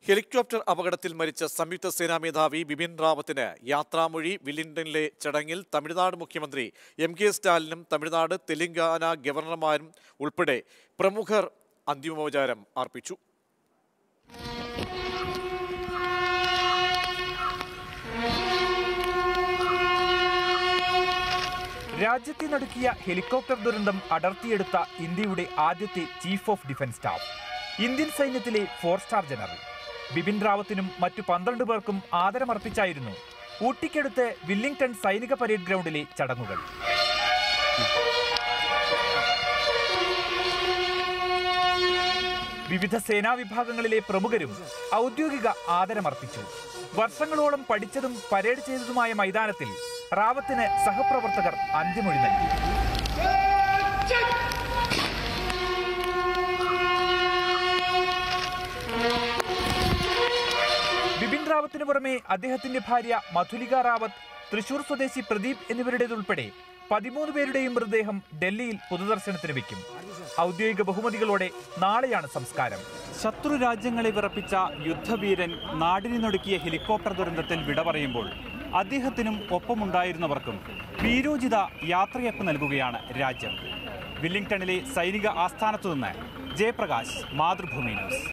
helicopter അപകടത്തിൽ മരിച്ച സംയുക്ത സേനാ മേധാവി ബിപിൻ റാവത്തിന് യാത്രാമൊഴി വില്ലിംഗ്ടണിലെ ചടങ്ങിൽ തമിഴ്നാട് മുഖ്യമന്ത്രി എം കെ സ്റ്റാലിനും തമിഴ്നാട് തെലങ്കാന ഗവർണർമാരും ഉൾപ്പെടെ പ്രമുഖർ അന്തിമോപചാരം അർപ്പിച്ചു രാജ്യത്തെ നടുക്കിയ ഹെലികോപ്റ്റർ ദുരന്തം അടർത്തിയെടുത്ത ഇന്ത്യയുടെ ആദ്യത്തെ chief of defence staff Indian സൈന്യത്തിലെ ഫോർ സ്റ്റാർ ജനറൽ ബിപിൻ റാവത്തിനും മറ്റു പന്ത്രണ്ട് പേർക്കും ആദരമർപ്പിച്ചായിരുന്നു ഊട്ടിക്കടുത്ത് വില്ലിംഗ്ടൺ സൈനിക പരേഡ് ഗ്രൗണ്ടിലെ ചടങ്ങുകൾ വിവിധ സേനാ വിഭാഗങ്ങളിലെ പ്രമുഖരും ഔദ്യോഗിക ആദരമർപ്പിച്ചു വർഷങ്ങളോളം പഠിച്ചതും പരേഡ് ചെയ്തതുമായ മൈതാനത്തിൽ റാവത്തിന് സഹപ്രവർത്തകർ അന്ത്യമൊഴി നൽകി ബിപിൻ റാവത്തിന് പുറമെ അദ്ദേഹത്തിന്റെ ഭാര്യ മധുലിക റാവത്ത് തൃശൂർ സ്വദേശി പ്രദീപ് എന്നിവരുടേതുൾപ്പെടെ പതിമൂന്ന് പേരുടെയും മൃതദേഹം ഡൽഹിയിൽ പൊതുദർശനത്തിന് വെക്കും ഔദ്യോഗിക ബഹുമതികളോടെ നാളെയാണ് സംസ്കാരം ശത്രു രാജ്യങ്ങളെ വിറപ്പിച്ച യുദ്ധവീരൻ നാടിനെ നടുക്കിയ ഹെലികോപ്റ്റർ ദുരന്തത്തിൽ വിട പറയുമ്പോൾ അദ്ദേഹത്തിനും ഒപ്പമുണ്ടായിരുന്നവർക്കും വീരോചിത യാത്രയപ്പ് നൽകുകയാണ് രാജ്യം വില്ലിംഗ്ടണിലെ സൈനിക ആസ്ഥാനത്തുനിന്ന് ജയപ്രകാശ് മാതൃഭൂമി ന്യൂസ്